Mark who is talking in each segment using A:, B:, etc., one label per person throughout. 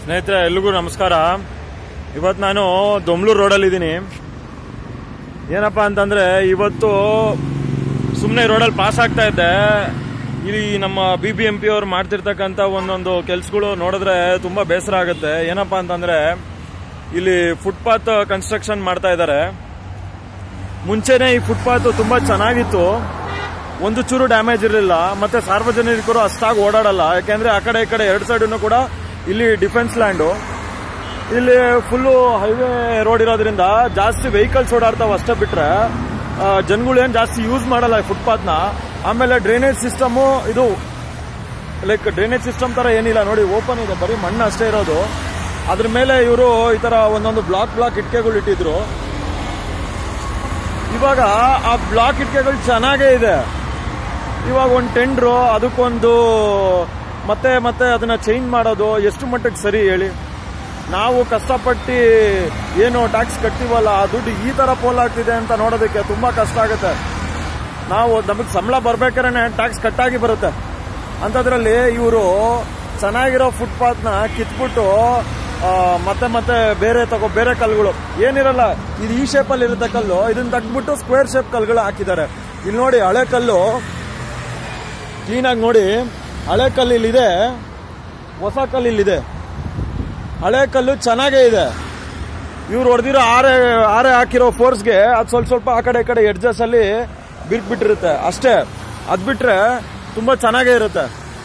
A: ಸ್ನೇಹಿತರೆ ಎಲ್ರಿಗೂ ನಮಸ್ಕಾರ ಇವತ್ತು ನಾನು ದೊಮ್ಲೂರು ರೋಡಲ್ಲಿ ಇದ್ದೀನಿ ಏನಪ್ಪ ಅಂತಂದ್ರೆ ಇವತ್ತು ಸುಮ್ಮನೆ ರೋಡಲ್ಲಿ ಪಾಸ್ ಆಗ್ತಾ ಇದ್ದೆ ಇಲ್ಲಿ ನಮ್ಮ ಬಿ ಬಿ ಎಂ ಪಿ ಅವ್ರು ಮಾಡ್ತಿರ್ತಕ್ಕಂಥ ಒಂದೊಂದು ಕೆಲ್ಸಗಳು ನೋಡಿದ್ರೆ ತುಂಬಾ ಬೇಸರ ಆಗುತ್ತೆ ಏನಪ್ಪಾ ಅಂತಂದ್ರೆ ಇಲ್ಲಿ ಫುಟ್ಪಾತ್ ಕನ್ಸ್ಟ್ರಕ್ಷನ್ ಮಾಡ್ತಾ ಇದ್ದಾರೆ ಮುಂಚೆನೆ ಈ ಫುಟ್ಪಾತ್ ತುಂಬಾ ಚೆನ್ನಾಗಿತ್ತು ಒಂದು ಚೂರು ಡ್ಯಾಮೇಜ್ ಇರಲಿಲ್ಲ ಮತ್ತೆ ಸಾರ್ವಜನಿಕರು ಅಷ್ಟಾಗಿ ಓಡಾಡಲ್ಲ ಯಾಕೆಂದ್ರೆ ಆ ಕಡೆ ಈ ಕಡೆ ಎರಡು ಸೈಡನ್ನು ಕೂಡ ಇಲ್ಲಿ ಡಿಫೆನ್ಸ್ ಲ್ಯಾಂಡು ಇಲ್ಲಿ ಫುಲ್ಲು ಹೈವೇ ರೋಡ್ ಇರೋದ್ರಿಂದ ಜಾಸ್ತಿ ವೆಹಿಕಲ್ಸ್ ಓಡಾಡ್ತಾವ ಅಷ್ಟೇ ಬಿಟ್ರೆ ಆ, ಜನಗಳು ಏನು ಜಾಸ್ತಿ ಯೂಸ್ ಮಾಡಲ್ಲ ಫುಟ್ಪಾತ್ನ ಆಮೇಲೆ ಡ್ರೈನೇಜ್ ಸಿಸ್ಟಮು ಇದು ಲೈಕ್ ಡ್ರೈನೇಜ್ ಸಿಸ್ಟಮ್ ತರ ಏನಿಲ್ಲ ನೋಡಿ ಓಪನ್ ಇದೆ ಬರೀ ಮಣ್ಣು ಅಷ್ಟೇ ಇರೋದು ಅದ್ರ ಮೇಲೆ ಇವರು ಈ ತರ ಒಂದೊಂದು ಬ್ಲಾಕ್ ಬ್ಲಾಕ್ ಇಟ್ಕೆಗಳು ಇಟ್ಟಿದ್ರು ಇವಾಗ ಆ ಬ್ಲಾಕ್ ಇಟ್ಕೆಗಳು ಚೆನ್ನಾಗೇ ಇದೆ ಇವಾಗ ಒಂದು ಟೆಂಡ್ರು ಅದಕ್ಕೊಂದು ಮತ್ತೆ ಮತ್ತೆ ಅದನ್ನ ಚೇಂಜ್ ಮಾಡೋದು ಎಷ್ಟು ಮಟ್ಟಿಗೆ ಸರಿ ಹೇಳಿ ನಾವು ಕಷ್ಟಪಟ್ಟು ಏನು ಟ್ಯಾಕ್ಸ್ ಕಟ್ತೀವಲ್ಲ ಆ ದುಡ್ಡು ಈ ತರ ಪೋಲ್ ಆಗ್ತಿದೆ ಅಂತ ನೋಡೋದಕ್ಕೆ ತುಂಬಾ ಕಷ್ಟ ಆಗುತ್ತೆ ನಾವು ನಮಗೆ ಸಂಬಳ ಬರ್ಬೇಕಾದ್ರೆ ಟ್ಯಾಕ್ಸ್ ಕಟ್ಟಾಗಿ ಬರುತ್ತೆ ಅಂಥದ್ರಲ್ಲಿ ಇವರು ಚೆನ್ನಾಗಿರೋ ಫುಟ್ಪಾತ್ನ ಕಿತ್ಬಿಟ್ಟು ಆ, ಮತ್ತೆ ಮತ್ತೆ ಬೇರೆ ತಗೋ ಬೇರೆ ಕಲ್ಗಳು ಏನಿರಲ್ಲ ಇದು ಈ ಶೇಪಲ್ಲಿ ಇರುತ್ತೆ ಕಲ್ಲು ಇದನ್ನ ತೆಗ್ದ್ಬಿಟ್ಟು ಸ್ಕ್ವೇರ್ ಶೇಪ್ ಕಲ್ಗಳು ಹಾಕಿದ್ದಾರೆ ಇಲ್ಲಿ ನೋಡಿ ಹಳೆ ಕಲ್ಲು ಕ್ಲೀನಾಗಿ ನೋಡಿ ಹಳೆ ಕಲ್ಲು ಇಲ್ಲಿದೆ ಹೊಸ ಕಲ್ಲು ಇಲ್ಲಿದೆ ಹಳೆ ಕಲ್ಲು ಚೆನ್ನಾಗೇ ಇದೆ ಇವ್ರು ಹೊಡೆದಿರೋ ಆರೆ ಆರೆ ಹಾಕಿರೋ ಫೋರ್ಸ್ಗೆ ಅದು ಸ್ವಲ್ಪ ಸ್ವಲ್ಪ ಆ ಕಡೆ ಈ ಕಡೆ ಎಡ್ಜಸ್ ಅಲ್ಲಿ ಬಿಟ್ಬಿಟ್ಟಿರುತ್ತೆ ಅಷ್ಟೇ ಅದ್ ಬಿಟ್ರೆ ತುಂಬಾ ಚೆನ್ನಾಗೇ ಇರುತ್ತೆ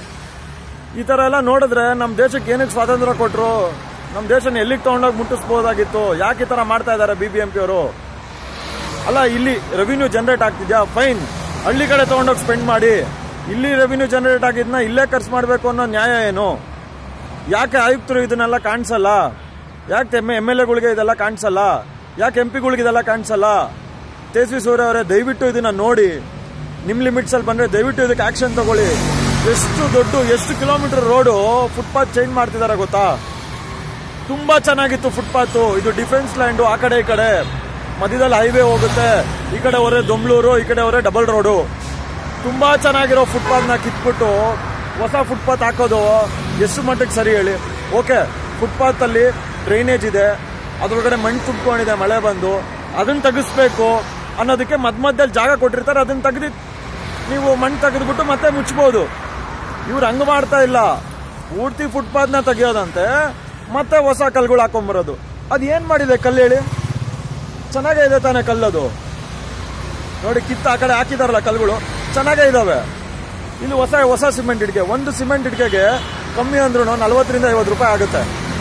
A: ಈ ತರ ಎಲ್ಲ ನೋಡಿದ್ರೆ ನಮ್ಮ ದೇಶಕ್ಕೆ ಏನಕ್ಕೆ ಸ್ವಾತಂತ್ರ್ಯ ಕೊಟ್ರು ನಮ್ಮ ದೇಶನ ಎಲ್ಲಿಗೆ ತಗೊಂಡೋಗಿ ಮುಟ್ಟಿಸ್ಬೋದಾಗಿತ್ತು ಯಾಕೆ ಈ ತರ ಮಾಡ್ತಾ ಇದ್ದಾರೆ ಬಿ ಬಿ ಎಂ ಪಿ ಅವರು ಅಲ್ಲ ಇಲ್ಲಿ ರೆವಿನ್ಯೂ ಜನರೇಟ್ ಆಗ್ತಿದ್ಯಾ ಫೈನ್ ಹಳ್ಳಿ ಕಡೆ ತಗೊಂಡೋಗಿ ಸ್ಪೆಂಡ್ ಮಾಡಿ ಇಲ್ಲಿ ರೆವಿನ್ಯೂ ಜನರೇಟ್ ಆಗಿದ್ನ ಇಲ್ಲೇ ಖರ್ಚು ಮಾಡಬೇಕು ಅನ್ನೋ ನ್ಯಾಯ ಏನು ಯಾಕೆ ಆಯುಕ್ತರು ಇದನ್ನೆಲ್ಲ ಕಾಣಿಸಲ್ಲ ಯಾಕೆ ಎಮ್ ಎಮ್ ಎಲ್ ಎಗಳಿಗೆ ಇದೆಲ್ಲ ಕಾಣಿಸಲ್ಲ ಯಾಕೆ ಎಂ ಪಿಗಳಿಗೆ ಇದೆಲ್ಲ ಕಾಣಿಸಲ್ಲ ತೇಜಸ್ವಿ ಸೂರ್ಯ ಅವರೇ ದಯವಿಟ್ಟು ಇದನ್ನ ನೋಡಿ ನಿಮ್ ಲಿಮಿಟ್ಸ್ ಅಲ್ಲಿ ಬಂದ್ರೆ ದಯವಿಟ್ಟು ಇದಕ್ಕೆ ಆಕ್ಷನ್ ತಗೊಳ್ಳಿ ಎಷ್ಟು ದೊಡ್ಡ ಎಷ್ಟು ಕಿಲೋಮೀಟರ್ ರೋಡು ಫುಟ್ಪಾತ್ ಚೇಂಜ್ ಮಾಡ್ತಿದ್ದಾರೆ ಗೊತ್ತಾ ತುಂಬಾ ಚೆನ್ನಾಗಿತ್ತು ಫುಟ್ಪಾತ್ ಇದು ಡಿಫೆನ್ಸ್ ಲ್ಯಾಂಡು ಆ ಕಡೆ ಈ ಕಡೆ ಮಧ್ಯದಲ್ಲಿ ಹೈವೇ ಹೋಗುತ್ತೆ ಈ ಕಡೆ ಹೊರೆ ದೊಮ್ಲೂರು ಈ ಕಡೆ ಹೊರೆ ಡಬಲ್ ರೋಡು ತುಂಬಾ ಚೆನ್ನಾಗಿರೋ ಫುಟ್ಪಾತ್ನ ಕಿತ್ಬಿಟ್ಟು ಹೊಸ ಫುಟ್ಪಾತ್ ಹಾಕೋದು ಎಷ್ಟು ಮಟ್ಟಿಗೆ ಸರಿ ಹೇಳಿ ಓಕೆ ಫುಟ್ಪಾತ್ ಅಲ್ಲಿ ಡ್ರೈನೇಜ್ ಇದೆ ಅದ್ರೊಳಗಡೆ ಮಣ್ಣು ತುಂಬಿಕೊಂಡಿದೆ ಮಳೆ ಬಂದು ಅದನ್ನ ತೆಗಿಸ್ಬೇಕು ಅನ್ನೋದಕ್ಕೆ ಮಧ್ಯ ಮಧ್ಯದಲ್ಲಿ ಜಾಗ ಕೊಟ್ಟಿರ್ತಾರೆ ಅದನ್ನ ತೆಗೆದು ನೀವು ಮಣ್ಣು ತೆಗೆದ್ಬಿಟ್ಟು ಮತ್ತೆ ಮುಚ್ಬೋದು ಇವ್ರು ಹಂಗ ಮಾಡ್ತಾ ಇಲ್ಲ ಪೂರ್ತಿ ಫುಟ್ಪಾತ್ನ ತೆಗಿಯೋದಂತೆ ಮತ್ತೆ ಹೊಸ ಕಲ್ಗಳು ಹಾಕೊಂಬರೋದು ಅದು ಏನ್ ಮಾಡಿದೆ ಕಲ್ಲು ಹೇಳಿ ಚೆನ್ನಾಗೇ ಇದೆ ತಾನೇ ಕಲ್ಲದು ನೋಡಿ ಕಿತ್ತ ಆ ಕಡೆ ಹಾಕಿದಾರಲ್ಲ ಕಲ್ಗಳು ಚೆನ್ನಾಗೇ ಇದಾವೆ ಇಲ್ಲಿ ಹೊಸ ಹೊಸ ಸಿಮೆಂಟ್ ಇಟ್ಕೆ ಒಂದು ಸಿಮೆಂಟ್ ಇಟ್ಕೆಗೆ ಕಮ್ಮಿ ಅಂದ್ರೂ ನಲ್ವತ್ತರಿಂದ ಐವತ್ತು ರೂಪಾಯಿ ಆಗುತ್ತೆ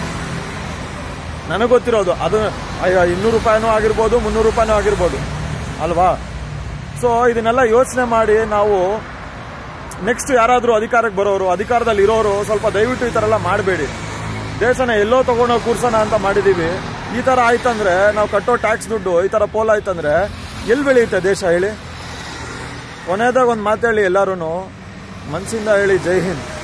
A: ನನಗೆ ಗೊತ್ತಿರೋದು ಅದು ಅಯ್ಯೋ ಇನ್ನೂರು ರೂಪಾಯಿನೂ ಆಗಿರ್ಬೋದು ಮುನ್ನೂರು ರೂಪಾಯಿನೂ ಆಗಿರ್ಬೋದು ಅಲ್ವಾ ಸೊ ಇದನ್ನೆಲ್ಲ ಯೋಚನೆ ಮಾಡಿ ನಾವು ನೆಕ್ಸ್ಟ್ ಯಾರಾದರೂ ಅಧಿಕಾರಕ್ಕೆ ಬರೋರು ಅಧಿಕಾರದಲ್ಲಿ ಇರೋರು ಸ್ವಲ್ಪ ದಯವಿಟ್ಟು ಈ ಥರ ಎಲ್ಲ ಮಾಡಬೇಡಿ ದೇಶನ ಎಲ್ಲೋ ತಗೊಂಡೋಗಿ ಕೂರ್ಸೋಣ ಅಂತ ಮಾಡಿದೀವಿ ಈ ಥರ ಆಯ್ತಂದ್ರೆ ನಾವು ಕಟ್ಟೋ ಟ್ಯಾಕ್ಸ್ ದುಡ್ಡು ಈ ಥರ ಪೋಲ್ ಆಯ್ತಂದ್ರೆ ಎಲ್ಲಿ ಬೆಳೆಯುತ್ತೆ ದೇಶ ಹೇಳಿ ಕೊನೆಯದಾಗ ಒಂದು ಮಾತು ಹೇಳಿ ಎಲ್ಲರೂ ಮನಸ್ಸಿಂದ ಹೇಳಿ ಜೈ ಹಿಂದ್